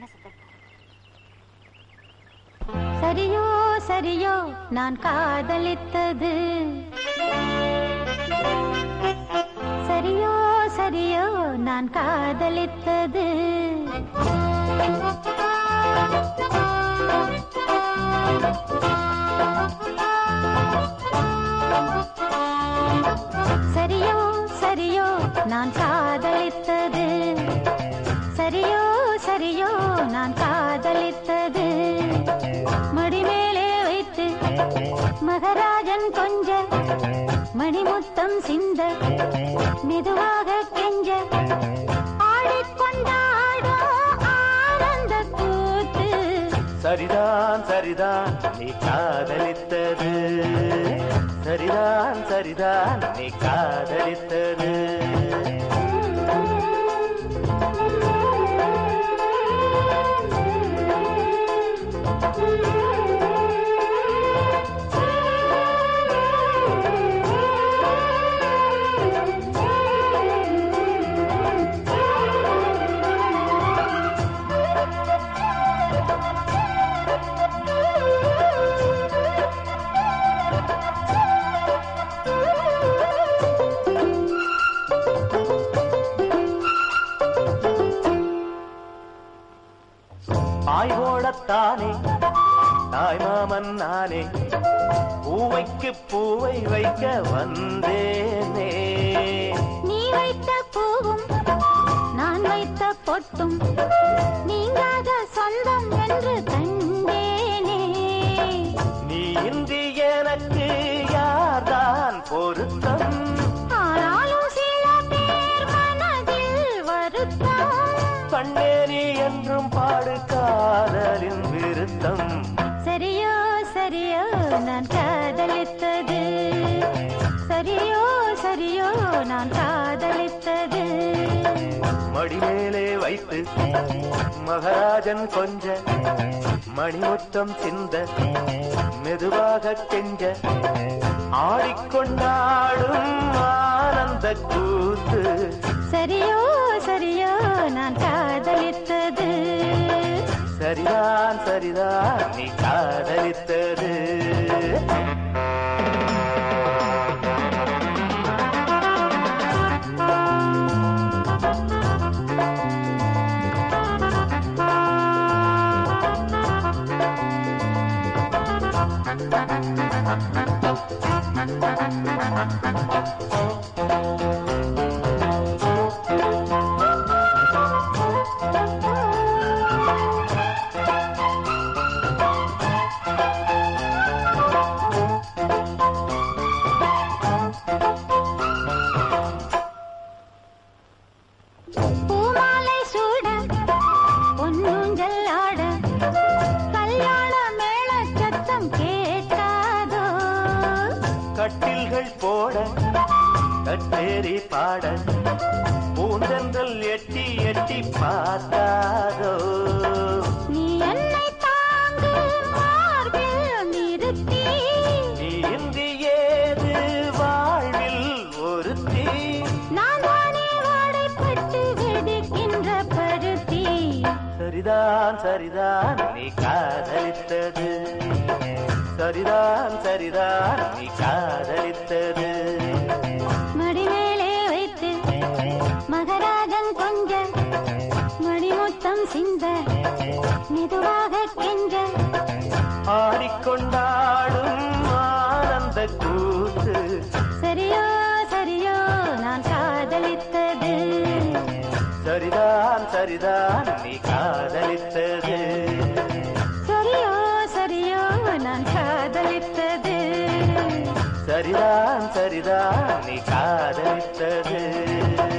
ஞானசுந்தர் சரியோ சரியோ நான் காதலித்தது சரியோ சரியோ நான் காதலித்தது சரியோ சரியோ நான் காதலித்தது சரியோ சரியோ நான் காதலித்தது மடிமேலே வைத்து மகராஜன் கொஞ்ச மணிமுத்தம் சிந்த மெதுவாக கெஞ்ச ஆடிக்கொண்டாடும் ஆனந்த கூத்து சரிதான் சரிதான் நீ காதலித்தது சரிதான் சரிதான் நீ காதலித்தது பாய் போடத்தானே தாய் மாமன் நானே பூவைக்கு பூவை வைக்க வந்தேனே நீ வைத்த பூவும் நான் வைத்த பொட்டும் நீங்காத சொந்தம் என்று கண்டேனே நீ இன்றி எனக்கு யார்தான் பொருத்தம் ஆனாலும் சில பேர் மனதில் வருத்தம் கண்ணேரி என்றும் பாடு காதலின் விருத்தம் சரியோ சரியோ நான் காதலித்தது சரியோ சரியோ நான் காதலித்தது மடிமேலே வைத்து மகாராஜன் கொஞ்ச மணிமுத்தம் சிந்த மெதுவாக கெஞ்ச ஆடிக்கொண்டாடும் ஆனந்த கூத்து சரியோ சரியோ நான் காதலித்தது சரிதான் சரிதான் நீ காதலித்தது பூமாலை சூட பொன்னூஞ்சல் ஆட கல்யாண மேள சத்தம் கேட்காதோ கட்டில்கள் போட கட்டேரி பாட பூந்தென்றல் எட்டி எட்டி பார்த்தாதோ நீ என்னை தாங்கு மார்பில் நிறுத்தி நீ இன்றி ஏது வாழ்வில் ஒருத்தி நான் தானே வாடைப்பட்டு வெடிக்கின்ற பருத்தி சரிதான் சரிதான் நீ காதலித்தது சரிதான் சரிதான் நீ காதலித்தது மடிமேலே வைத்து மகராஜன் கொஞ்ச மணிமுத்தம் சிந்த மெதுவாக கெஞ்ச ஆடிக்கொண்டாடும் ஆனந்த கூத்து சரியோ சரியோ நான் காதலித்தது சரிதான் சரிதான் நீ காதலித்தது சரியோ சரியோ நான் காதலித்தது சரிதான் சரிதான் நீ காதலித்தது